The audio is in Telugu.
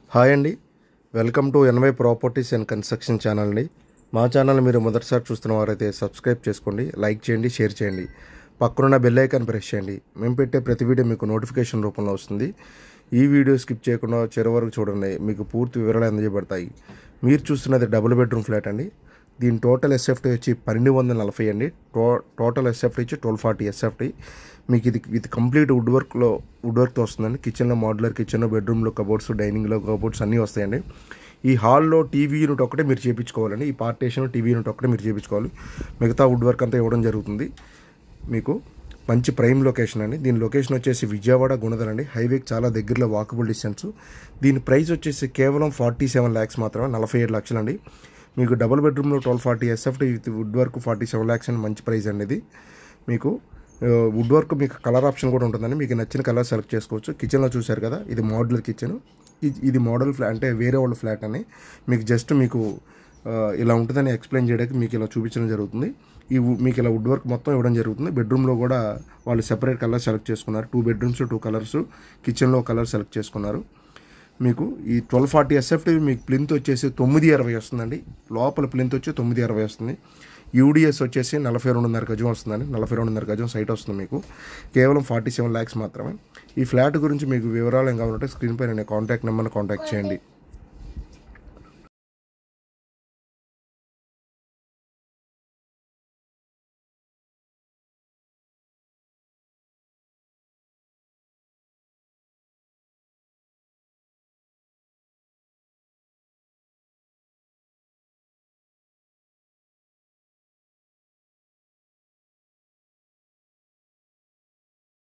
హాయ్ అండి welcome to NY properties and construction channel అండి మా ఛానల్ మీరు మొదటిసారి చూస్తున్న వారైతే సబ్స్క్రైబ్ చేసుకోండి లైక్ చేయండి షేర్ చేయండి పక్కనున్న బెల్ ఐకాన్ ప్రెస్ చేయండి మేము పెట్టే ప్రతి వీడియో మీకు నోటిఫికేషన్ రూపంలో వస్తుంది ఈ వీడియో స్కిప్ చేయకుండా చివరి వరకు చూడండి మీకు పూర్తి వివరాలు అందజేయబడతాయి మీరు చూస్తున్నది డబుల్ బెడ్రూమ్ ఫ్లాట్ అండి దీని టోటల్ ఎస్ఎఫ్టీ వచ్చి పన్నెండు వందల నలభై అండి టో టోటల్ ఎస్ఎఫ్టీ వచ్చి ట్వెల్వ్ ఫార్టీ ఎస్ఎఫ్టీ మీకు ఇది విత్ కంప్లీట్ వుడ్ వర్క్లో వుడ్ వర్క్తో వస్తుందండి కిచెన్లో మోడ్యులర్ కిచెన్ బెడ్రూమ్లో కబోర్డ్స్ డైనింగ్లో కబోర్డ్స్ అన్నీ వస్తాయండి ఈ హాల్లో టీవీ యూనిట్ ఒకటే మీరు చేయించుకోవాలండి ఈ పార్టేషన్ టీవీ యూనిట్ ఒకటే మీరు చేయించుకోవాలి మిగతా వుడ్ వర్క్ అంతా ఇవ్వడం జరుగుతుంది మీకు మంచి ప్రైమ్ లొకేషన్ అండి దీని లొకేషన్ వచ్చేసి విజయవాడ గుణదల అండి హైవేకి చాలా దగ్గరలో వాకబుల్ డిస్టెన్స్ దీని ప్రైస్ వచ్చేసి కేవలం ఫార్టీ సెవెన్ ల్యాక్స్ మాత్రమే నలభై ఏడు లక్షలు అండి మీకు డబుల్ బెడ్రూమ్లో twelve forty SFT with wood work forty seven lakhs అండి మంచి ప్రైస్ అండి ఇది మీకు ఆ, వుడ్ వర్క్ మీకు కలర్ ఆప్షన్ కూడా ఉంటుందండి మీకు నచ్చిన కలర్ సెలెక్ట్ చేసుకోవచ్చు కిచెన్లో చూశారు కదా ఇది మోడల్ కిచెన్ ఇది మోడల్ ఫ్లాట్ అంటే వేరే వాళ్ళ ఫ్లాట్ అని మీకు జస్ట్ మీకు ఆ, ఇలా ఉంటుందని ఎక్స్ప్లెయిన్ చేయడానికి మీకు ఇలా చూపించడం జరుగుతుంది ఈ వు- మీకు ఇలా వుడ్ వర్క్ మొత్తం ఇవ్వడం జరుగుతుంది బెడ్రూమ్లో కూడా వాళ్ళు సెపరేట్ కలర్ సెలెక్ట్ చేసుకున్నారు టూ బెడ్రూమ్స్ టూ కలర్స్ కిచెన్లో కలర్ సెలెక్ట్ చేసుకున్నారు మీకు ఈ ట్వెల్వ్ ఫార్టీ ఎస్ఎఫ్టీ మీకు ప్లింత్ వచ్చేసి తొమ్మిది అరవై వస్తుందండి లోపల ప్లింత్ వచ్చి తొమ్మిది అరవై వస్తుంది యూడిఎస్ వచ్చేసి నలభై రెండున్నర గజం వస్తుందండి నలభై రెండున్నర గజం సైట్ వస్తుంది మీకు కేవలం ఫార్టీ సెవెన్ ల్యాక్స్ మాత్రమే ఈ ఫ్లాట్ గురించి మీకు వివరాలు ఏం కావాలంటే స్క్రీన్ పైన నేను కాంటాక్ట్ నెంబర్ని కాంటాక్ట్ చేయండి